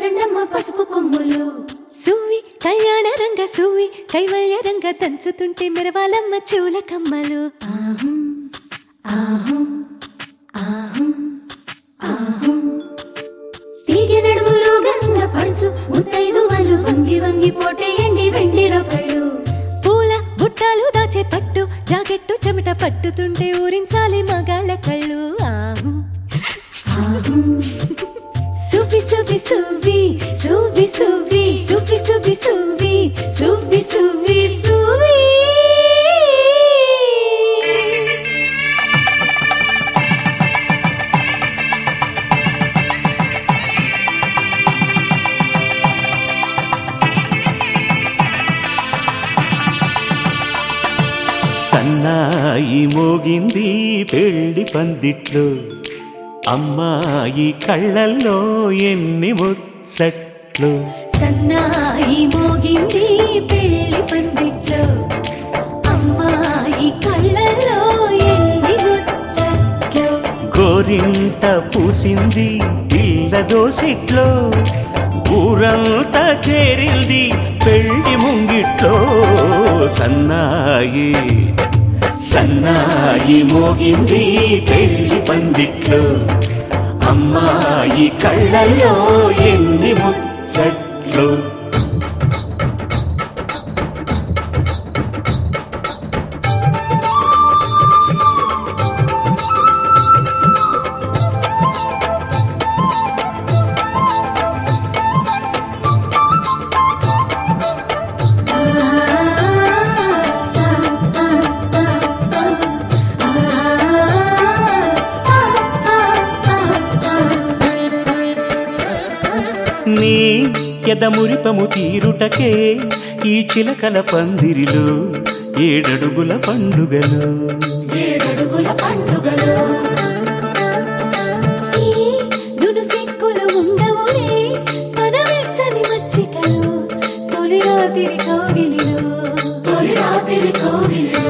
చండమ్మ పసుపు కొమ్ములు సువ్వి కళ్యాణ రంగ సువ్వి కైవల్య రంగ దంచుతుంటే మెరవాలమ్మ చెవుల కమ్మలు ఆహం ఆహం ఆహం ఆహం తీగె నడుములు గంగ పడుచు ముత్తైదు వాళ్ళు వంగి వంగి పోటేయండి వెండి రొకళ్ళు పూల బుట్టాలు దాచే పట్టు జాకెట్టు చెమట పట్టుతుంటే ఊరించాలి మగాళ్ళ కళ్ళు ఆహు ఆహం సువ్వి సువ్వి సువ్వి సువ్వి సువ్వి సువ్వి సువ్వి సువ్వి సువ్వి సువ్వి సువ్వి సన్నాయి మోగింది పెళ్లి పందిట్లో అమ్మాయి కళ్ళల్లో ఎన్ని ముచ్చట్లు సన్నాయి మోగింది పెళ్లి పందిట్లో అమ్మాయి కళ్ళల్లో ఎన్ని ముచ్చట్లు గోరింట పూసింది పిల్ల దోసిట్లో ఊరంతా చేరింది పెళ్లి ముంగిట్లో సన్నాయి సన్నాయి మోగింది పెళ్లి పందిట్లో అమ్మాయి కళ్ళల్లో ఎన్ని ముచ్చట్లు నీ ఎదమురిపము తీరుటకే ఈ చిలకల పందిరిలో ఏడడుగుల పండుగలు ఏడడుగుల పండుగలు ఈ నును సిక్కులు ఉండవులే తన వెచ్చని మచ్చికలు తొలి రాత్రి కౌగిలిలో తొలి రాత్రి కోవిలిలో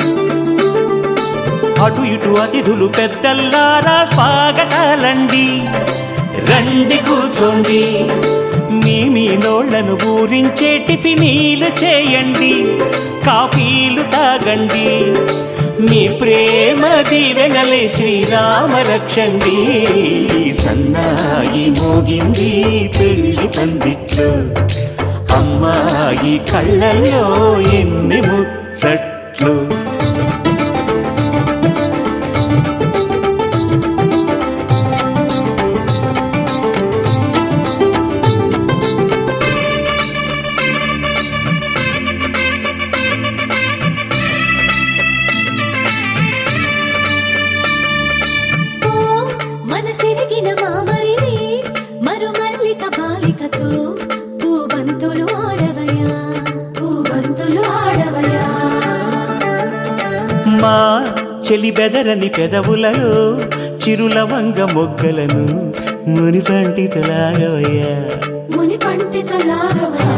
అటు ఇటు అతిథులు పెద్దల్లారా స్వాగతాలండి రండి కూర్చోండి మీ మీ నోళ్లను ఊరించే టిఫినీలు చేయండి కాఫీలు తాగండి మీ ప్రేమ దీవెనలే శ్రీరామ రక్షండి సన్నాయి మోగింది పెళ్లి పందిట్లో అమ్మాయి కళ్ళల్లో ఎన్ని ముచ్చట్లు ఓ మనసెరిగిన మామరిది మరు మల్లిక బాలికతో పూబంతులు ఆడవయా పూబంతులు ఆడవయా మా చెలి బెదరని పెదవులలో చిరులవంగ మొగ్గలను మునిపంటి తలాగవయ్యా ముని పండితలాగవయా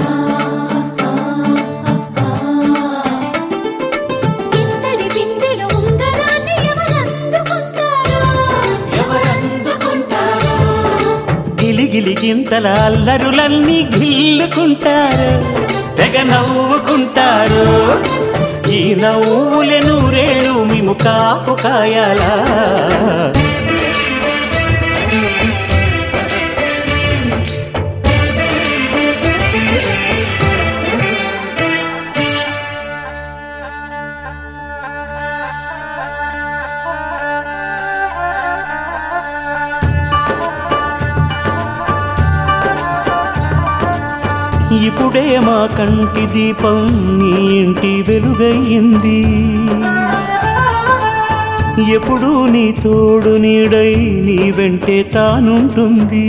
ఇంతడి బిందెలు ఉంగరాన్ని ఎవరందుకుంటారో ఎవరందుకుంటారో గిలిగిలి గింతల అల్లరులన్నీ గిల్లుకుంటారు తెగ నవ్వుకుంటారు ఈ నవ్వులే నూరేళ్ళు మేము కాపు కాయాలా ఇప్పుడే మా కంటి దీపం నీ ఇంటి వెలుగయ్యింది ఎప్పుడు నీ తోడు నీడై నీ వెంటే తానుంటుంది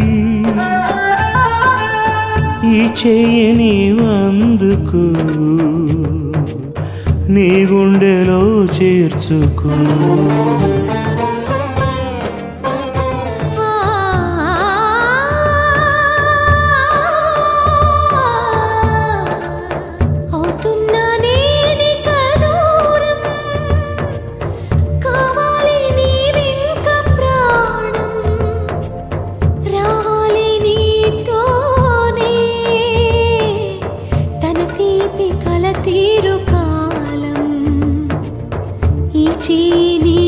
ఈ చేయని అందుకు నీ గుండెలో చేర్చుకో అవుతున్నా నేనిక దూరం కావాలి నీవింక ప్రాణం రావాలి నీతో కల తీరు కాలం ఈ చేయి నీ